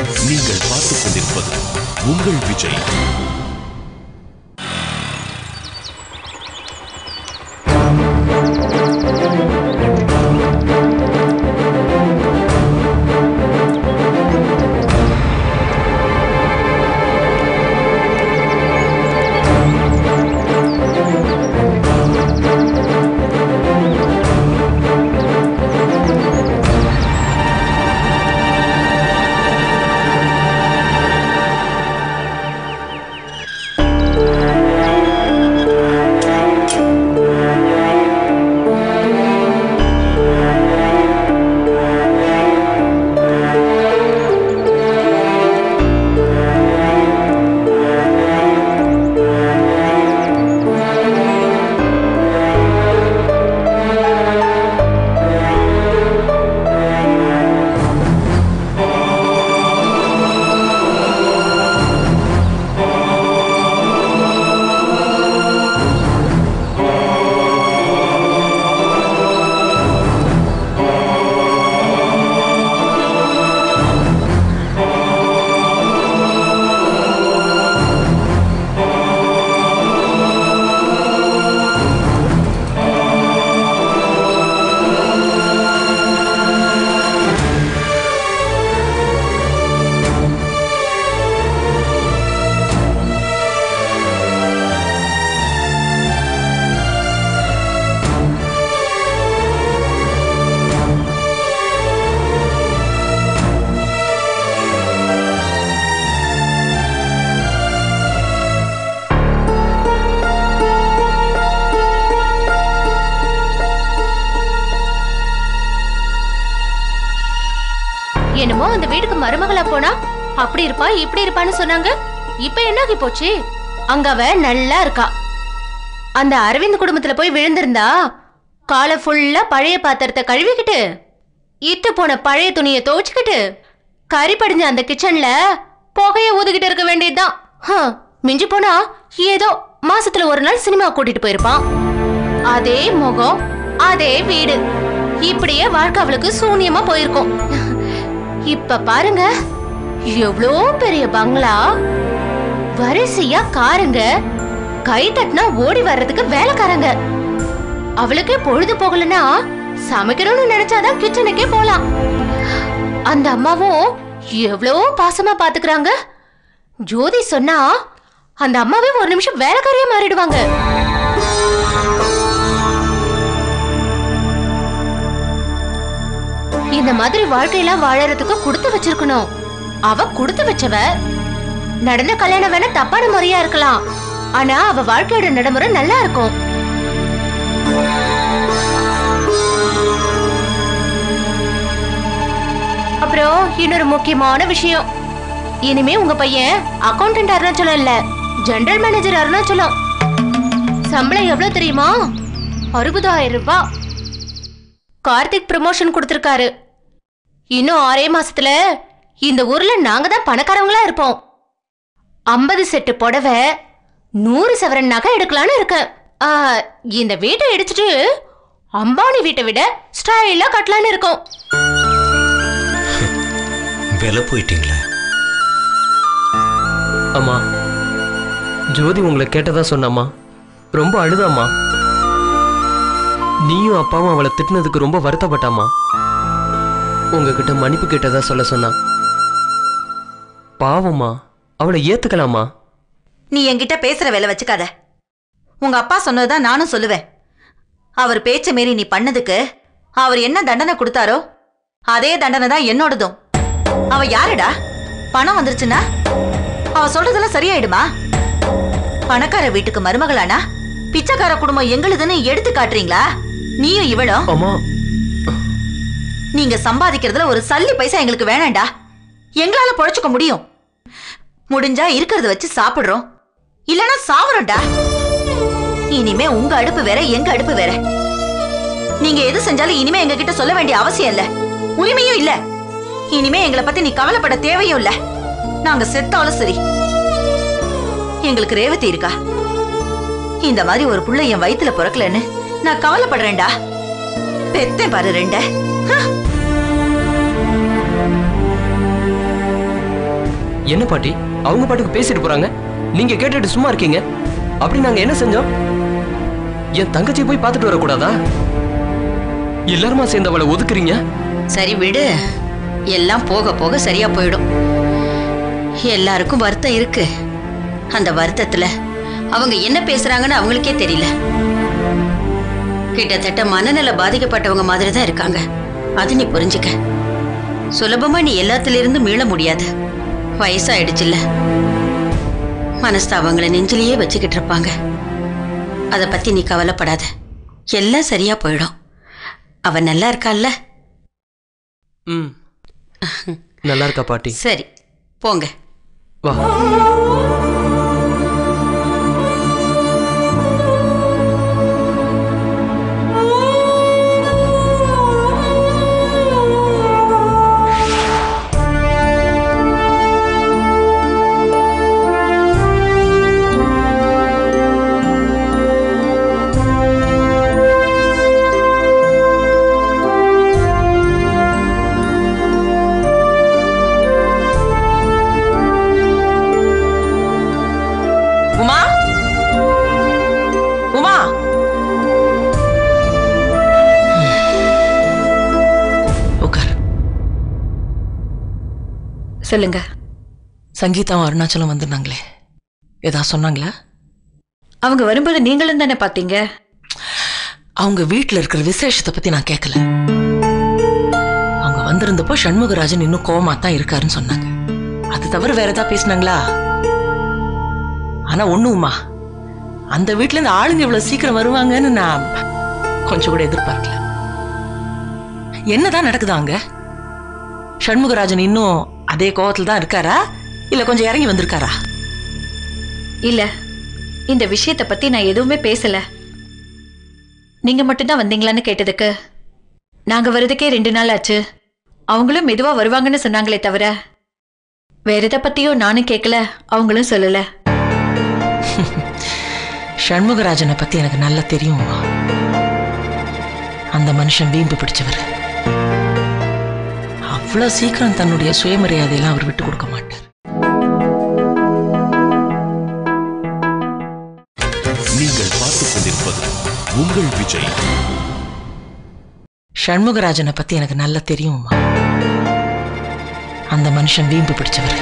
நீங்கள் பார்த்துக் கொண்டிருப்பது உங்கள் விஜய் என்னமோ அந்த வீட்டுக்கு மருமகளா போனா அப்படி இருப்பா இப்படி இருப்பான்னு சொன்னாங்க இப்ப என்னாகி போச்சு அங்க அவ நல்லா இருக்கா அந்த அரவிந்த் குடும்பத்துல போய் விழுந்திருந்தா காலை ஃபுல்லா பழைய பாத்திரத்தை கழுவிக்கிட்டு இத்து போன பழைய துணியை துவைச்சுக்கிட்டு கறி படிஞ்ச அந்த கிச்சன்ல புகைய ஊதுகிட்டு இருக்க வேண்டியதுதான் ஹம், மிஞ்சி போனா ஏதோ மாசத்துல ஒரு நாள் சினிமா கூட்டிட்டு போயிருப்பான் அதே முகம் அதே வீடு இப்படியே வாழ்க்கை அவளுக்கு சூனியமா போயிருக்கும் இப்ப பாருங்க எவ்வளோ பெரிய பங்களா வரிசையா காருங்க கை தட்டினா ஓடி வர்றதுக்கு வேலைக்காரங்க அவளுக்கே பொழுது போகலன்னா சமைக்கணும்னு நினைச்சாதான் கிச்சனுக்கே போலாம் அந்த அம்மாவும் எவ்வளோ பாசமா பாத்துக்கறாங்க ஜோதி சொன்னா அந்த அம்மாவே ஒரு நிமிஷம் வேலைக்காரியா மாறிடுவாங்க இந்த மாதிரி வாழ்க்கையெல்லாம் வாழறதுக்கு கொடுத்து வச்சிருக்கணும் அவ கொடுத்து வச்சவ நடந்த கல்யாணம் வேணா தப்பான முறையா இருக்கலாம் ஆனா அவ வாழ்க்கையோட நடைமுறை நல்லா இருக்கும் அப்புறம் இன்னொரு முக்கியமான விஷயம் இனிமே உங்க பையன் அக்கௌண்டன்ட் அருணாச்சலம் இல்ல ஜெனரல் மேனேஜர் அருணாச்சலம் சம்பளம் எவ்வளவு தெரியுமா அறுபதாயிரம் ரூபாய் கார்த்திக் ப்ரமோஷன் கொடுத்திருக்காரு இன்னும் ஆறே மாசத்துல இந்த ஊர்ல நாங்க தான் பணக்காரங்களா இருப்போம் ஐம்பது செட்டு புடவை நூறு சவரன் நகை எடுக்கலான்னு இருக்கேன் ஆ, இந்த வீட்டை இடிச்சிட்டு அம்பானி வீட்டை விட ஸ்டைலா கட்டலான்னு இருக்கோம் விலை போயிட்டீங்களே அம்மா ஜோதி உங்களை கேட்டதா சொன்னாம்மா ரொம்ப அழுதாம்மா நீயும் அப்பாவும் அவளை திட்டினதுக்கு ரொம்ப வருத்தப்பட்டாம்மா உங்ககிட்ட மன்னிப்பு கேட்டதா சொல்ல சொன்னா பாவம்மா அவளை ஏத்துக்கலாமா நீ என்கிட்ட பேசுற வேலை வச்சுக்காத உங்க அப்பா சொன்னதுதான் நானும் சொல்லுவேன் அவர் பேச்ச மீறி நீ பண்ணதுக்கு அவர் என்ன தண்டனை கொடுத்தாரோ அதே தண்டனை தான் என்னோடதும் அவ யாருடா பணம் வந்துருச்சுன்னா அவ சொல்றதெல்லாம் சரியாயிடுமா பணக்கார வீட்டுக்கு மருமகளானா பிச்சைக்கார குடும்பம் எங்களுதுன்னு எடுத்து காட்டுறீங்களா நீயும் இவளும் அம்மா நீங்க சம்பாதிக்கிறதுல ஒரு சல்லி பைசா எங்களுக்கு வேணாம்டா எங்களால பொழைச்சுக்க முடியும் முடிஞ்சா இருக்கிறத வச்சு சாப்பிடுறோம் இல்லனா சாவறோம்டா இனிமே உங்க அடுப்பு வேற எங்க அடுப்பு வேற நீங்க எது செஞ்சாலும் இனிமே எங்க கிட்ட சொல்ல வேண்டிய அவசியம் இல்ல உரிமையும் இல்ல இனிமே எங்களை பத்தி நீ கவலைப்பட தேவையும் இல்ல நாங்க செத்தாலும் சரி எங்களுக்கு ரேவதி இருக்கா இந்த மாதிரி ஒரு புள்ள என் வயித்துல பிறக்கலன்னு நான் கவலைப்படுறேன்டா பெத்தேன் பாரு ரெண்ட என்ன பாட்டி அவங்க பாட்டுக்கு பேசிட்டு போறாங்க நீங்க கேட்டுட்டு சும்மா இருக்கீங்க அப்படி நாங்க என்ன செஞ்சோம் என் தங்கச்சி போய் பார்த்துட்டு வரக்கூடாதா எல்லாருமா சேர்ந்து அவளை ஒதுக்குறீங்க சரி விடு எல்லாம் போக போக சரியா போயிடும் எல்லாருக்கும் வருத்தம் இருக்கு அந்த வருத்தத்துல அவங்க என்ன பேசுறாங்கன்னு அவங்களுக்கே தெரியல கிட்டத்தட்ட மனநல பாதிக்கப்பட்டவங்க மாதிரி தான் இருக்காங்க அது நீ புரிஞ்சுக்க சுலபமா நீ எல்லாத்துல இருந்து மீள முடியாது வயசாயிடுச்சுல்ல மனஸ்தாபங்களை நெஞ்சிலேயே வச்சுக்கிட்டு இருப்பாங்க அதை பத்தி நீ கவலைப்படாத எல்லாம் சரியா போயிடும் அவ நல்லா இருக்கால்ல ம் நல்லா இருக்கா பாட்டி சரி போங்க வா உமா உமா உட்கார் சொல்லுங்க சங்கீதாவும் அருணாச்சலம் வந்திருந்தாங்களே ஏதா சொன்னாங்களா அவங்க வரும்போது நீங்களும் தானே பாத்தீங்க அவங்க வீட்ல இருக்கிற விசேஷத்தை பத்தி நான் கேட்கல அவங்க வந்திருந்தப்போ சண்முகராஜன் இன்னும் கோவமா தான் இருக்காருன்னு சொன்னாங்க அது தவிர வேற ஏதாவது பேசினாங்களா ஆனா ஒண்ணுமா அந்த வீட்ல இருந்து ஆளுங்க இவ்வளவு சீக்கிரம் வருவாங்கன்னு நான் கொஞ்சம் கூட எதிர்பார்க்கல என்னதான் நடக்குதா அங்க சண்முகராஜன் இன்னும் அதே கோவத்துல தான் இருக்காரா இல்ல கொஞ்சம் இறங்கி வந்திருக்காரா இல்ல இந்த விஷயத்த பத்தி நான் எதுவுமே பேசல நீங்க மட்டும்தான் வந்தீங்களான்னு கேட்டதுக்கு நாங்க வர்றதுக்கே ரெண்டு நாள் ஆச்சு அவங்களும் மெதுவா வருவாங்கன்னு சொன்னாங்களே தவிர வேற எதை பத்தியும் நானும் கேட்கல அவங்களும் சொல்லல சண்முகராஜனை பத்தி எனக்கு நல்லா தெரியும்மா அந்த மனுஷன் வீம்பு பிடிச்சவர் அவ்வளவு சீக்கிரம் தன்னுடைய சுயமரியாதையெல்லாம் அவர் விட்டு கொடுக்க மாட்டார் நீங்கள் பார்த்துக் கொண்டிருப்பது உங்கள் விஜய் சண்முகராஜனை பத்தி எனக்கு நல்லா தெரியும்மா அந்த மனுஷன் வீம்பு பிடிச்சவர்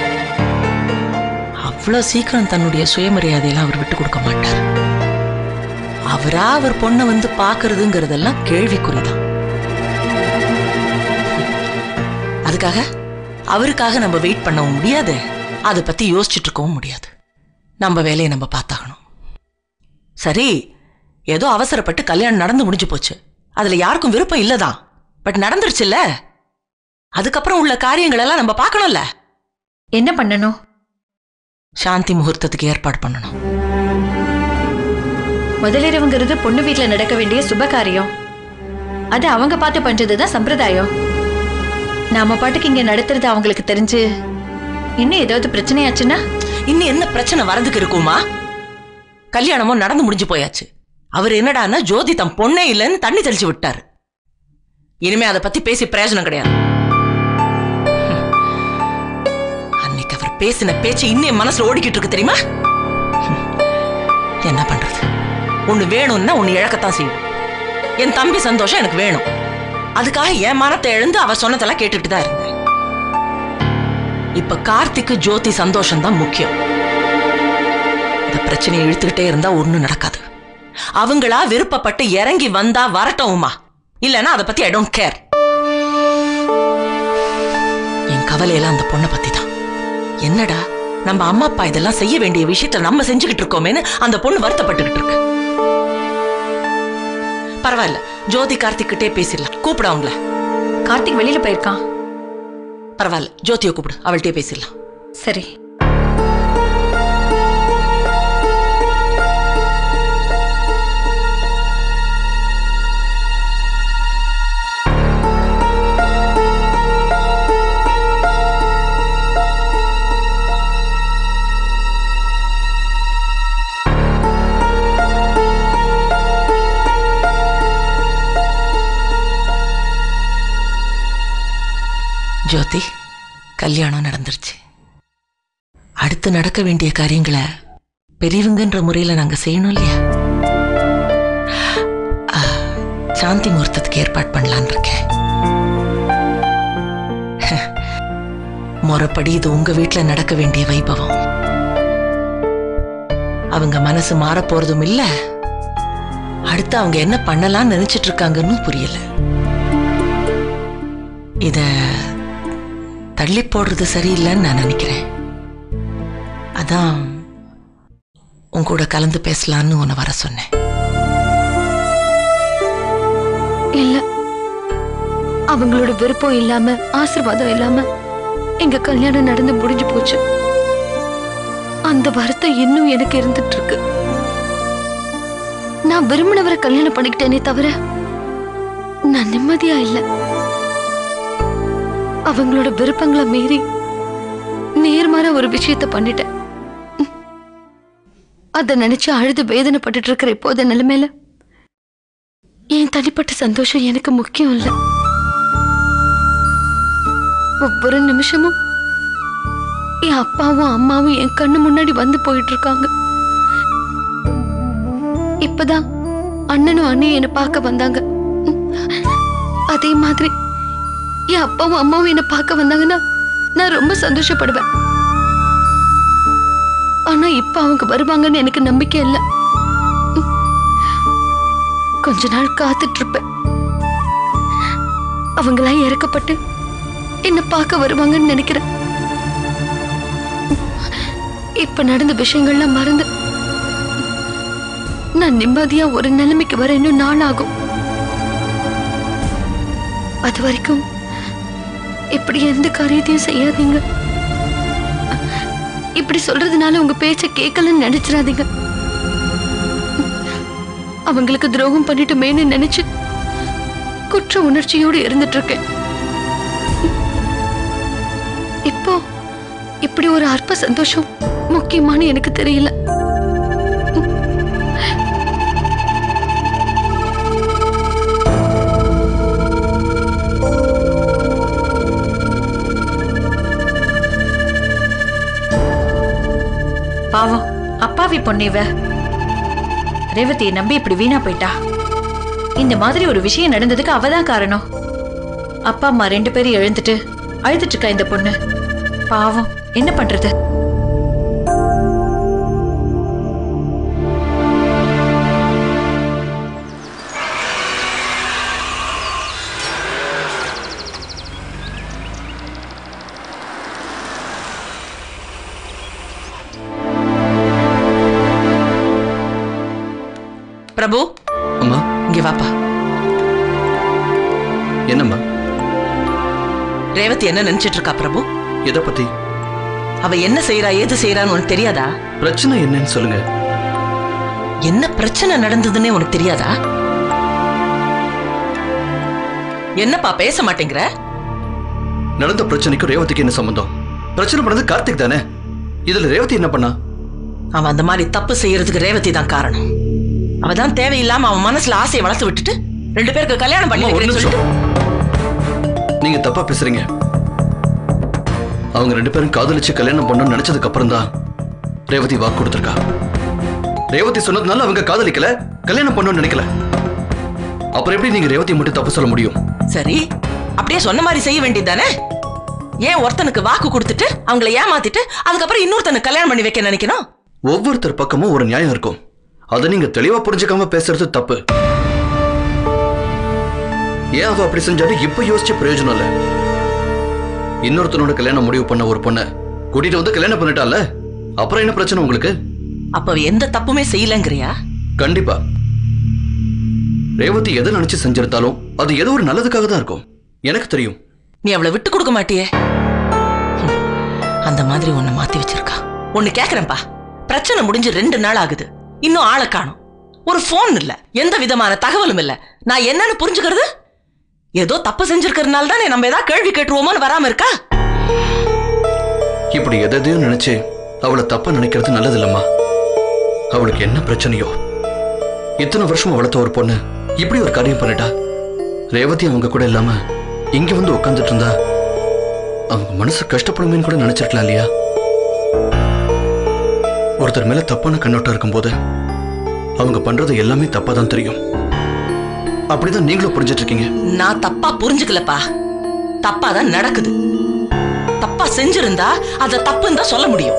அவ்வளவு சீக்கிரம் தன்னுடைய சுயமரியாதையெல்லாம் அவர் விட்டு கொடுக்க மாட்டார் அவரா அவர் பொண்ணை வந்து பாக்குறதுங்கிறதெல்லாம் கேள்விக்குறிதான் அதுக்காக அவருக்காக நம்ம வெயிட் பண்ணவும் முடியாது அதை பத்தி யோசிச்சுட்டு இருக்கவும் முடியாது நம்ம வேலையை நம்ம பார்த்தாகணும் சரி ஏதோ அவசரப்பட்டு கல்யாணம் நடந்து முடிஞ்சு போச்சு அதுல யாருக்கும் விருப்பம் இல்லதான் பட் நடந்துருச்சுல்ல அதுக்கப்புறம் உள்ள காரியங்கள் எல்லாம் நம்ம பார்க்கணும்ல என்ன பண்ணணும் சாந்தி முகூர்த்தத்துக்கு ஏற்பாடு பண்ணணும் முதலிரவுங்கிறது பொண்ணு வீட்ல நடக்க வேண்டிய சுப காரியம் அது அவங்க பார்த்து பண்றதுதான் சம்பிரதாயம் நாம பாட்டுக்கு இங்க நடத்துறது அவங்களுக்கு தெரிஞ்சு இன்னும் ஏதாவது பிரச்சனையாச்சுன்னா இன்னும் என்ன பிரச்சனை வரதுக்கு இருக்குமா கல்யாணமும் நடந்து முடிஞ்சு போயாச்சு அவர் என்னடான்னா ஜோதி தம் பொண்ணே இல்லைன்னு தண்ணி தெளிச்சு விட்டாரு இனிமே அதை பத்தி பேசி பிரயோஜனம் கிடையாது ஹம். அன்னைக்கு அவர் பேசின பேச்சு இன்னும் என் மனசுல ஓடிக்கிட்டு இருக்கு தெரியுமா ஹம். என்ன பண்றது ஒண்ணு வேணும்னா ஒண்ணு இழக்கத்தான் செய்யும் என் தம்பி சந்தோஷம் எனக்கு வேணும் அதுக்காக என் மனத்தை எழுந்து அவ சொன்னதெல்லாம் கேட்டுட்டு தான் இருந்தேன் இப்ப கார்த்திக்கு ஜோதி சந்தோஷம் தான் முக்கியம் இந்த பிரச்சனையை இழுத்துக்கிட்டே இருந்தா ஒண்ணும் நடக்காது அவங்களா விருப்பப்பட்டு இறங்கி வந்தா வரட்டும் உமா இல்லைன்னா அதை பத்தி ஐ டோன்ட் கேர் என் கவலையெல்லாம் அந்த பொண்ணை பத்தி தான் என்னடா நம்ம அம்மா அப்பா இதெல்லாம் செய்ய வேண்டிய விஷயத்த நம்ம செஞ்சுக்கிட்டு இருக்கோமேன்னு அந்த பொண்ணு வருத்தப்பட்டுக்கிட்டு இருக்கு பரவாயில்ல ஜோதி கார்த்திக் கிட்டே பேசிடலாம் கூப்பிட அவங்கள கார்த்திக் வெளியில போயிருக்கான் பரவாயில்ல ஜோதியை கூப்பிடு அவள்கிட்டயே பேசிடலாம் சரி ஜோதி கல்யாணம் நடந்துருச்சு அடுத்து நடக்க வேண்டிய காரியங்களை பெரியவங்கன்ற முறையில நாங்க செய்யணும் இல்லையா ஆ, சாந்தி முகூர்த்தத்துக்கு ஏற்பாடு பண்ணலான்னு இருக்கேன் முறைப்படி இது உங்க வீட்ல நடக்க வேண்டிய வைபவம் அவங்க மனசு மாறப் போறதும் இல்ல அடுத்து அவங்க என்ன பண்ணலாம்னு நினைச்சிட்டு இருக்காங்கன்னு புரியல இத தள்ளி போடுறது சரியில்லைன்னு நான் நினைக்கிறேன் அதான் உன் கூட கலந்து பேசலான்னு உன்னை வர சொன்னேன் இல்ல அவங்களோட விருப்பம் இல்லாம ஆசீர்வாதம் இல்லாம எங்க கல்யாணம் நடந்து முடிஞ்சு போச்சு அந்த வருத்தம் இன்னும் எனக்கு இருந்துட்டு இருக்கு நான் விரும்பினவரை கல்யாணம் பண்ணிக்கிட்டேனே தவிர நான் நிம்மதியா இல்ல அவங்களோட விருப்பங்களை மீறி நேர்மாற ஒரு விஷயத்த பண்ணிட்டேன் அத நினைச்சு அழுது வேதனைப்பட்டுட்டு இருக்கிற இப்போத நிலைமையில என் தனிப்பட்ட சந்தோஷம் எனக்கு முக்கியம் இல்ல ஒவ்வொரு நிமிஷமும் என் அப்பாவும் அம்மாவும் என் கண்ணு முன்னாடி வந்து போயிட்டு இருக்காங்க இப்பதான் அண்ணனும் அண்ணியும் என்னை பார்க்க வந்தாங்க அதே மாதிரி என் அப்பாவும் அம்மாவும் என்னை பார்க்க வந்தாங்கன்னா நான் ரொம்ப சந்தோஷப்படுவேன் ஆனா இப்ப அவங்க வருவாங்கன்னு எனக்கு நம்பிக்கை இல்லை கொஞ்ச நாள் காத்துட்டு இருப்பேன் அவங்களா இறக்கப்பட்டு என்ன பார்க்க வருவாங்கன்னு நினைக்கிறேன் இப்ப நடந்த விஷயங்கள்லாம் மறந்து நான் நிம்மதியா ஒரு நிலைமைக்கு வர இன்னும் நாள் ஆகும் அது வரைக்கும் இப்படி எந்த காரியத்தையும் செய்யாதீங்க இப்படி சொல்றதுனால உங்க பேச்ச கேட்கலன்னு நினைச்சிடாதீங்க அவங்களுக்கு துரோகம் பண்ணிட்டுமேன்னு நினைச்சு குற்ற உணர்ச்சியோடு இருந்துட்டு இருக்கேன் இப்போ இப்படி ஒரு அற்ப சந்தோஷம் முக்கியமானு எனக்கு தெரியல பாவம் அப்பாவி பொண்ணிவ ரேவதியை நம்பி இப்படி வீணா போயிட்டா இந்த மாதிரி ஒரு விஷயம் நடந்ததுக்கு அவதான் காரணம் அப்பா அம்மா ரெண்டு பேரும் எழுந்துட்டு அழுதுட்டு இருக்கா இந்த பொண்ணு பாவம் என்ன பண்றது பிரபு அம்மா இங்க வாப்பா என்னம்மா ரேவதி என்ன நினைச்சிட்டு இருக்கா பிரபு எதை பத்தி அவ என்ன செய்யறா ஏது செய்யறான்னு உனக்கு தெரியாதா பிரச்சனை என்னன்னு சொல்லுங்க என்ன பிரச்சனை நடந்ததுன்னே உனக்கு தெரியாதா என்னப்பா பேச மாட்டேங்கிற நடந்த பிரச்சனைக்கும் ரேவதிக்கு என்ன சம்பந்தம் பிரச்சனை பண்ணது கார்த்திக் தானே இதுல ரேவதி என்ன பண்ணா அவன் அந்த மாதிரி தப்பு செய்யறதுக்கு ரேவதி தான் காரணம் அவ தான் தேவையில்லாம அவன் மனசுல ஆசையை வளர்த்து விட்டுட்டு ரெண்டு பேருக்கு கல்யாணம் பண்ணி அம்மா, ஒரு வைக்கிறேன்னு நிமிஷம் சொல்லிட்டு நீங்க தப்பா பேசுறீங்க அவங்க ரெண்டு பேரும் காதலிச்சு கல்யாணம் பண்ணணும்னு நினைச்சதுக்கு அப்புறம் தான் ரேவதி வாக்கு கொடுத்திருக்கா ரேவதி சொன்னதுனால அவங்க காதலிக்கல கல்யாணம் பண்ணணும்னு நினைக்கல அப்புறம் எப்படி நீங்க ரேவதி மட்டும் தப்பு சொல்ல முடியும் சரி அப்படியே சொன்ன மாதிரி செய்ய வேண்டியது தானே ஏன் ஒருத்தனுக்கு வாக்கு கொடுத்துட்டு அவங்கள ஏமாத்திட்டு அதுக்கப்புறம் இன்னொருத்தனுக்கு கல்யாணம் பண்ணி வைக்க நினைக்கணும் ஒவ்வொருத்தர் பக்கமும் ஒரு நியாயம் இருக்கும் அதை நீங்க தெளிவா புரிஞ்சுக்காம பேசுறது தப்பு ஏன் அவ அப்படி செஞ்சாலும் இப்ப யோசிச்சு பிரயோஜனம் இல்ல இன்னொருத்தனோட கல்யாணம் முடிவு பண்ண ஒரு பொண்ண கூட்டிட்டு வந்து கல்யாணம் பண்ணிட்டால அப்புறம் என்ன பிரச்சனை உங்களுக்கு அப்ப அவ எந்த தப்புமே செய்யலங்கிறியா கண்டிப்பா ரேவதி எதை நினைச்சு செஞ்சிருந்தாலும் அது ஏதோ ஒரு நல்லதுக்காக தான் இருக்கும் எனக்கு தெரியும் நீ அவளை விட்டு கொடுக்க மாட்டியே ஹம், அந்த மாதிரி உன்னை மாத்தி வச்சிருக்கா ஒன்னு கேக்குறேன்பா பிரச்சனை முடிஞ்சு ரெண்டு நாள் ஆகுது இன்னும் ஆளை காணோம் ஒரு ஃபோன் இல்ல எந்த விதமான தகவலும் இல்ல நான் என்னன்னு புரிஞ்சுக்கிறது ஏதோ தப்பு செஞ்சிருக்கிறதுனால தானே நம்ம ஏதாவது கேள்வி கேட்டுருவோமோன்னு வராம இருக்கா இப்படி எதையும் நினைச்சு அவளை தப்பா நினைக்கிறது நல்லது இல்லம்மா அவளுக்கு என்ன பிரச்சனையோ இத்தனை வருஷம் வளர்த்த ஒரு பொண்ணு இப்படி ஒரு காரியம் பண்ணிட்டா ரேவதி அவங்க கூட இல்லாம இங்க வந்து உட்காந்துட்டு இருந்தா அவங்க மனசு கஷ்டப்படுமேன்னு கூட நினைச்சிருக்கலாம் இல்லையா ஒருத்தர் மேல தப்பான கண்ணோட்டம் இருக்கும்போது அவங்க பண்றது எல்லாமே தப்பா தான் தெரியும் அப்படிதான் நீங்களும் புரிஞ்சிட்டு இருக்கீங்க நான் தப்பா புரிஞ்சுக்கலப்பா தப்பா தான் நடக்குது தப்பா செஞ்சிருந்தா அத தப்புன்னு தான் சொல்ல முடியும்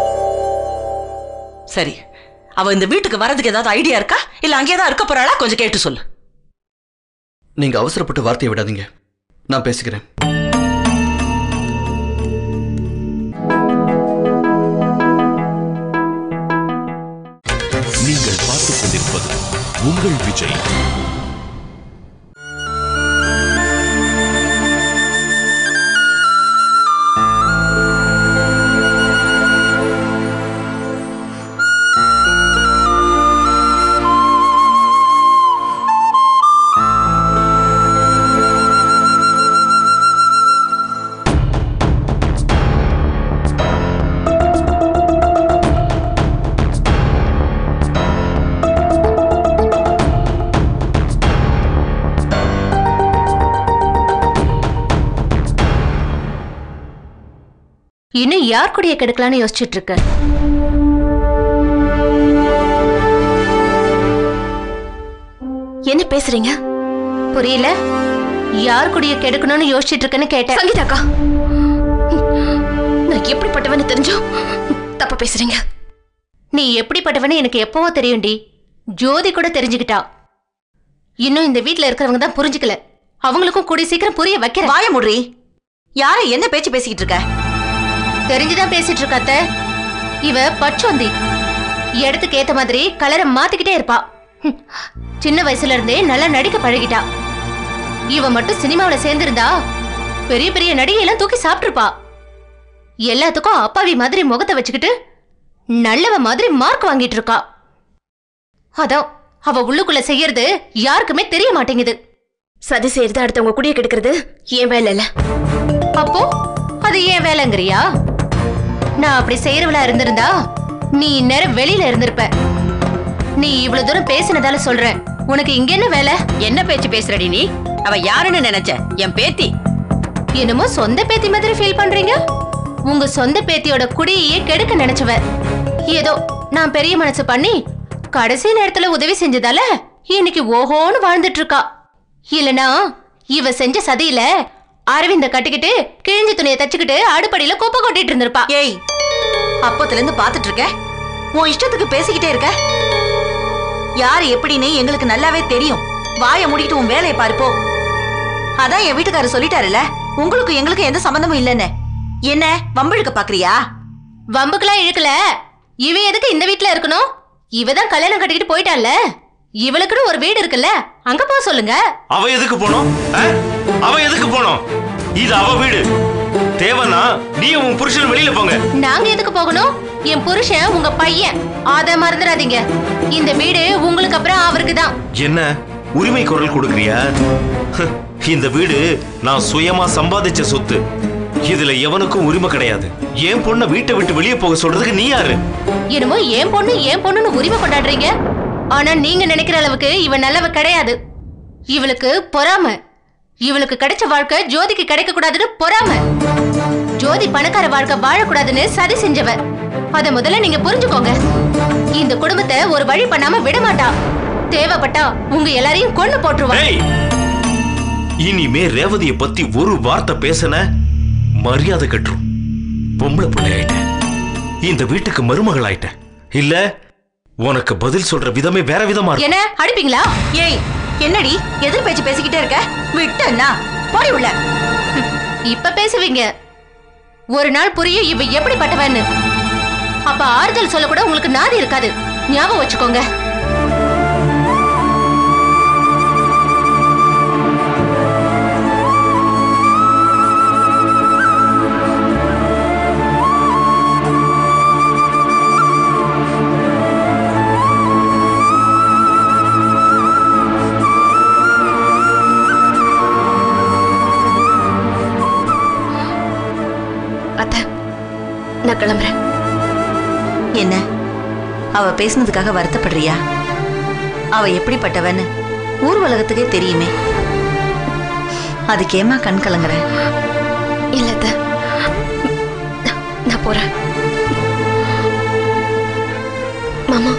சரி அவ இந்த வீட்டுக்கு வரதுக்கு ஏதாவது ஐடியா இருக்கா இல்ல அங்கேயே தான் இருக்க போறாளா கொஞ்சம் கேட்டு சொல்லு நீங்க அவசரப்பட்டு வார்த்தையை விடாதீங்க நான் பேசிக்கிறேன் நீங்கள் பார்த்துக் கொண்டிருப்பது உங்கள் விஜய் இன்னும் யார் கூடய கெடுக்கலாம்னு யோசிச்சுட்டு இருக்க என்ன பேசுறீங்க புரியல யார் கூடய கெடுக்கணும்னு யோசிச்சுட்டு இருக்கேன்னு கேட்டேன் சங்கீதாக்கா நான் எப்படிப்பட்டவன்னு தெரிஞ்சோ தப்பா பேசுறீங்க நீ எப்படிப்பட்டவன்னு எனக்கு எப்பவோ தெரியும்டி ஜோதி கூட தெரிஞ்சுக்கிட்டா இன்னும் இந்த வீட்ல இருக்கிறவங்க தான் புரிஞ்சுக்கல அவங்களுக்கும் கூடிய சீக்கிரம் புரிய வைக்கிறேன் வாய முடி யாரை என்ன பேச்சு பேசிக்கிட்டு இருக்க தெரிஞ்சுதான் பேசிட்டு இருக்காத்த இவ பச்சோந்தி இடத்துக்கு ஏத்த மாதிரி கலரை மாத்திக்கிட்டே இருப்பா ஹம். சின்ன வயசுல இருந்தே நல்லா நடிக்க பழகிட்டா இவ மட்டும் சினிமாவுல சேர்ந்திருந்தா பெரிய பெரிய நடிகையெல்லாம் தூக்கி சாப்பிட்டிருப்பா எல்லாத்துக்கும் அப்பாவி மாதிரி முகத்தை வச்சுக்கிட்டு நல்லவ மாதிரி மார்க் வாங்கிட்டு இருக்கா அதான் அவ உள்ளுக்குள்ள செய்யறது யாருக்குமே தெரிய மாட்டேங்குது சதி செய்யறது அடுத்தவங்க குடிய கெடுக்கிறது ஏன் வேலை இல்ல அப்போ அது ஏன் வேலைங்கிறியா நான் அப்படி செய்யறவளா இருந்திருந்தா நீ இந்நேரம் வெளியில இருந்திருப்ப நீ இவ்வளவு தூரம் பேசினதால சொல்றேன் உனக்கு இங்க என்ன வேலை என்ன பேச்சு பேசுறடி நீ அவ யாருன்னு நினைச்ச என் பேத்தி என்னமோ சொந்த பேத்தி மாதிரி ஃபீல் பண்றீங்க உங்க சொந்த பேத்தியோட குடியையே கெடுக்க நினைச்சவ ஏதோ நான் பெரிய மனசு பண்ணி கடைசி நேரத்துல உதவி செஞ்சதால இன்னைக்கு ஓஹோன்னு வாழ்ந்துட்டு இருக்கா இல்லனா இவ செஞ்ச சதியில அரவிந்த கட்டிக்கிட்டு கிழிஞ்ச துணியை தச்சுக்கிட்டு அடுப்படியில குப்பை கொட்டிட்டு இருந்திருப்பா ஏய் அப்பத்துல இருந்து பாத்துட்டு இருக்க உன் இஷ்டத்துக்கு பேசிக்கிட்டே இருக்க யாரு எப்படின்னு எங்களுக்கு நல்லாவே தெரியும் வாயை மூடிட்டு உன் வேலையை பாரு போ அதான் என் வீட்டுக்காரர் சொல்லிட்டாருல உங்களுக்கு எங்களுக்கு எந்த சம்பந்தமும் இல்லைன்னு என்ன வம்பிழுக்க பாக்குறியா வம்புக்கெல்லாம் இழுக்கல இவ எதுக்கு இந்த வீட்ல இருக்கணும் இவ தான் கல்யாணம் கட்டிக்கிட்டு போயிட்டால இவளுக்குன்னு ஒரு வீடு இருக்குல்ல அங்க போக சொல்லுங்க அவ எதுக்கு போனோம் ஆ? அவ எதுக்கு போனோம் இது அவ வீடு தேவனா நீ உன் புருஷன் வெளியில போங்க நாங்க எதுக்கு போகணும் என் புருஷன் உங்க பையன் அத மறந்துடாதீங்க இந்த வீடு உங்களுக்கு அப்புறம் அவருக்கு தான் என்ன உரிமை குரல் கொடுக்கறியா ஹ், இந்த வீடு நான் சுயமா சம்பாதிச்ச சொத்து இதுல எவனுக்கும் உரிமை கிடையாது என் பொண்ண வீட்டை விட்டு வெளியே போக சொல்றதுக்கு நீ யாரு என்னமோ என் பொண்ணு என் பொண்ணுன்னு உரிமை கொண்டாடுறீங்க ஆனா நீங்க நினைக்கிற அளவுக்கு இவ நல்லவ கிடையாது இவளுக்கு பொறாம இவளுக்கு கிடைச்ச வாழ்க்கை ஜோதிக்கு கிடைக்க கூடாதுன்னு பொறாம ஜோதி பணக்கார வாழ்க்கை வாழக்கூடாதுன்னு சதி செஞ்சவ அத முதல்ல நீங்க புரிஞ்சுக்கோங்க இந்த குடும்பத்தை ஒரு வழி பண்ணாம விட மாட்டா தேவைப்பட்டா உங்க எல்லாரையும் கொண்டு போட்டுருவா ஏய் இனிமே ரேவதிய பத்தி ஒரு வார்த்தை பேசன மரியாதை கட்டுரும் பொம்பளை பிள்ளை ஆயிட்டேன் இந்த வீட்டுக்கு மருமகள் ஆயிட்டேன் இல்ல உனக்கு பதில் சொல்ற விதமே வேற விதமா இருக்கும் என்ன அடிப்பீங்களா ஏய் என்னடி எதிர் பேச்சு பேசிக்கிட்டே இருக்க விட்டன்னா போடி உள்ள இப்ப பேசுவீங்க ஒரு நாள் புரியும் இவ எப்படிப்பட்டவன்னு அப்ப ஆறுதல் சொல்ல கூட உங்களுக்கு நாதி இருக்காது ஞாபகம் வச்சுக்கோங்க அத்த நான் கிளம்புறேன் என்ன அவ பேசுனதுக்காக வருத்தப்படுறியா அவ எப்படிப்பட்டவன்னு ஊர் உலகத்துக்கே தெரியுமே அதுக்கேமா கண் கலங்குற இல்ல அத்த நான் போறேன் மாமா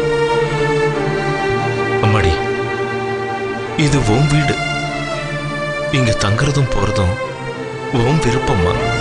அம்மாடி இது உன் வீடு இங்க தங்குறதும் போறதும் உன் விருப்பம்மா